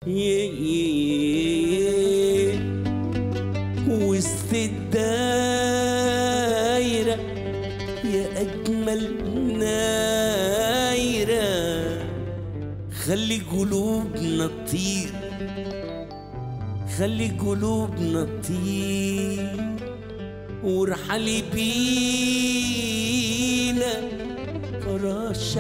يه يه وسط الدايرة يا أجمل نايرة خلي قلوبنا تطير خلي قلوبنا تطير وارحلي بينا فراشة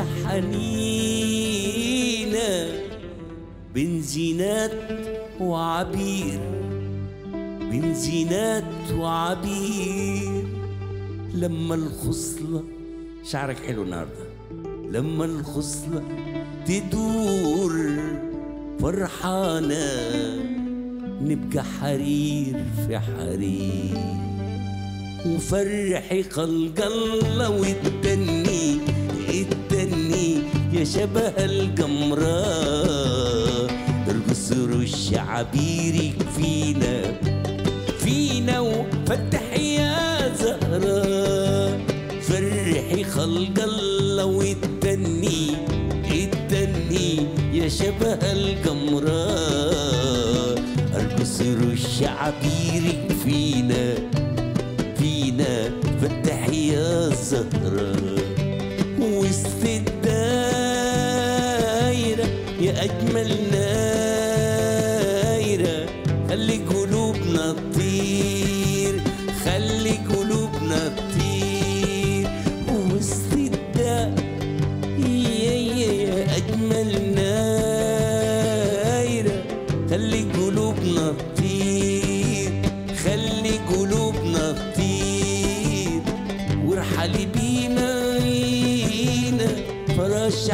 حنينة بنزينات وعبير بنزينات وعبير لما الخصلة شعرك حلو النهارده لما الخصلة تدور فرحانة نبقى حرير في حرير وفرحي خلق الله والتني التني يا شبه القمراء ارقص رش عبيرك فينا فينا وفتح يا زهرة فرحي خلق الله والتني التني يا شبه القمراء ارقص رش عبيرك فينا فينا فتح يا زهرة وسط الدايرة يا أجمل نايرة خلي قلوبنا تطير خلي قلوبنا تطير وسط الدايرة يا يا يا أجمل نايرة خلي قلوبنا تطير خلي قلوبنا تطير وارحلي بينا بينا فراشة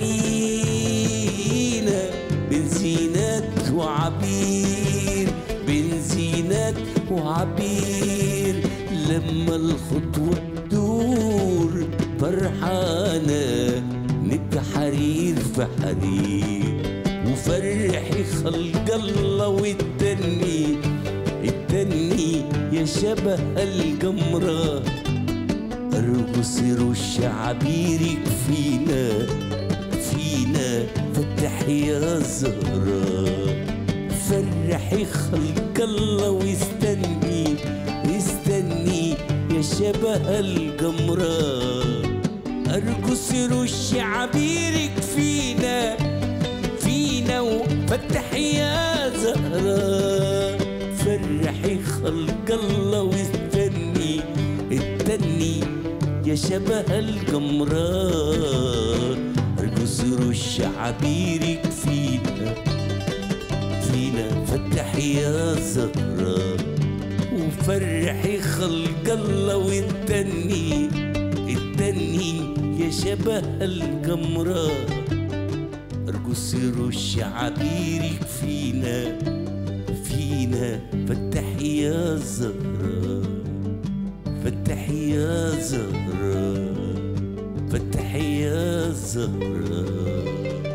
حنينة بنزينات وعبير بنزينات وعبير لما الخطوة تدور فرحانة نبقى حرير في حرير وفرحي خلق الله والتني التني يا شبه القمرة ارقص رش عبيرك فينا فينا فتح يا زهرة فرحي خلق الله واستني استني يا شبه القمرة ارقص رش عبيرك فينا فينا وفتح يا زهرة فرحي خلق الله واستني التني يا شبه القمرة ارقص رش عبيرك فينا فينا فتح يا زهرة وفرحي خلق الله والتني التني يا شبه القمرة ارقص رش عبيرك فينا فينا فتح يا زهرة فتح يا زهرة فتح يا زهرة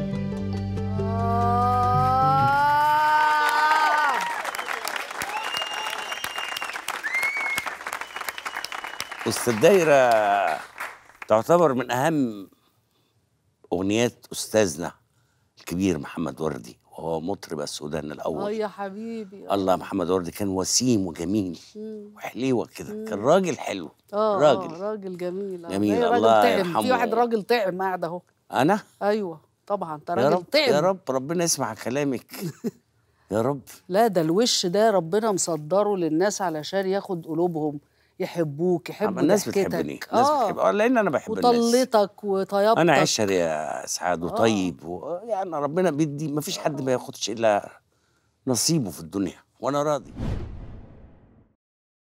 وسط الدايرة تعتبر من أهم أغنيات أستاذنا الكبير محمد وردي وهو مطرب السودان اه الأول يا حبيبي آه. الله محمد وردي كان وسيم وجميل مم. وحليوة كده كان راجل حلو اه راجل. راجل راجل جميل آه. جميل، زي راجل الله طعم يرحمه. في واحد راجل طعم قاعد اهو أنا ايوه طبعا انت يا راجل رب طعم يا رب ربنا يسمع كلامك يا رب لا ده الوش ده ربنا مصدره للناس علشان ياخد قلوبهم يحبوك يحبوا أما الناس ضحكتك. بتحبني الناس اه بتحب آه، لأن أنا بحب الناس وطلتك وطيبتك أنا عشري يا سعاد آه. وطيب و... يعني ربنا بيدي ما فيش حد ما ياخدش إلا نصيبه في الدنيا وأنا راضي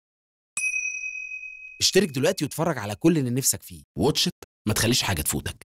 اشترك دلوقتي واتفرج على كل اللي نفسك فيه واتش إت، ما تخليش حاجة تفوتك